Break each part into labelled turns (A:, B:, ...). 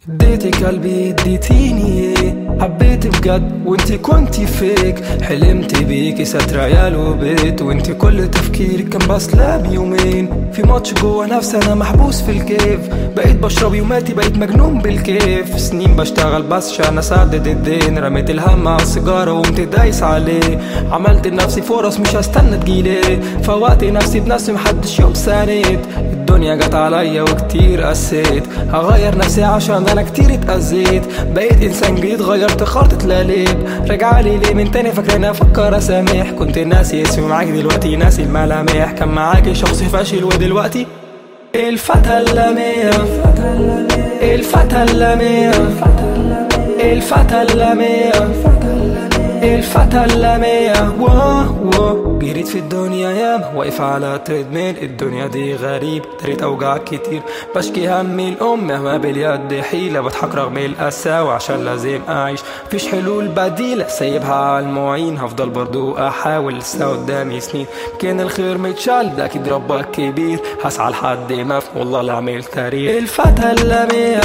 A: اديتك قلبي اديتيني حبيت بجد وانتي كنتي فيك حلمت بيكي ستر عيال وبيت وانتي كل تفكيرك كان بس لاب يومين في ماتش جوه نفسي انا محبوس في الكيف بقيت بشرب يوماتي بقيت مجنون بالكيف سنين بشتغل بس عشان اسدد الدين رميت الهم على السيجارة وقمت دايس عليه عملت لنفسي فرص مش هستنى تجيلي فوقت نفسي بنفسي محدش يوم ساند الدنيا جت عليا وكتير قسيت هغير نفسي عشان انا كتير اتأذيت بقيت انسان جديد غيرت خارطة لاليب رجعلي ليه من تاني فاكرين افكر اسامح كنت ناسي اسمي معاك دلوقتي ناسي الملامح كان معاكي شخص فاشل ودلوقتي الفتى اللميع الفتى اللميع الفتى اللميع الفتى اللميع واو واو جريت في الدنيا ياما واقف على تريدميل الدنيا دي غريب دريت اوجاع كتير بشكي همي الام مهما باليد حيلة بضحك رغم القساوة عشان لازم اعيش مفيش حلول بديلة سايبها على المعين هفضل برضو احاول لسه قدامي سنين كان الخير متشال ده اكيد ربك كبير هسعى لحد ما في والله لا اعمل تاريخ الفتى اللميع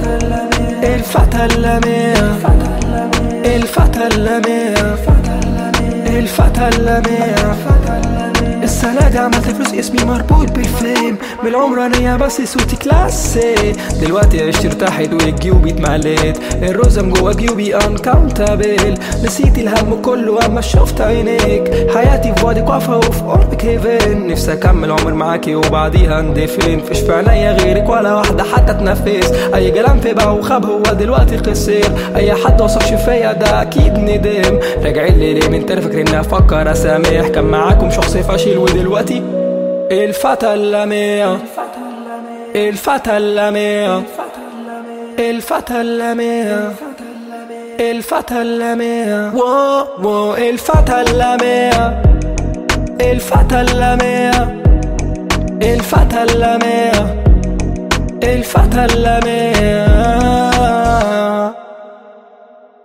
A: الفتى اللميع الفتى اللميع الفتى اللميع السنة دي عملت فلوس اسمي مربوط بالفيم من العمرانية بس صوتي كلاسي دلوقتي عشت ارتحت وجيوبي اتمليت الرزم جوا جيوبي انكاونتابل نسيت الهم كله اما شفت عينيك حياتي في وادي واقفة وفي قربك هيفن نفسي اكمل عمر معاكي وبعديها اندفن فيش في عينيا غيرك ولا واحدة حتى تنفس اي كلام في بقى وخاب هو دلوقتي خسر اي حد وصفش فيا ده اكيد ندم راجعين لي ليه من تاني فاكرين افكر اسامح كان معاكم شخص فاشل ودلوقتي الفتى اللميع الفتى اللميع الفتى اللميع الفتى اللميع واو واو الفتى اللميع الفتى اللميع الفتى اللميع الفتى اللميع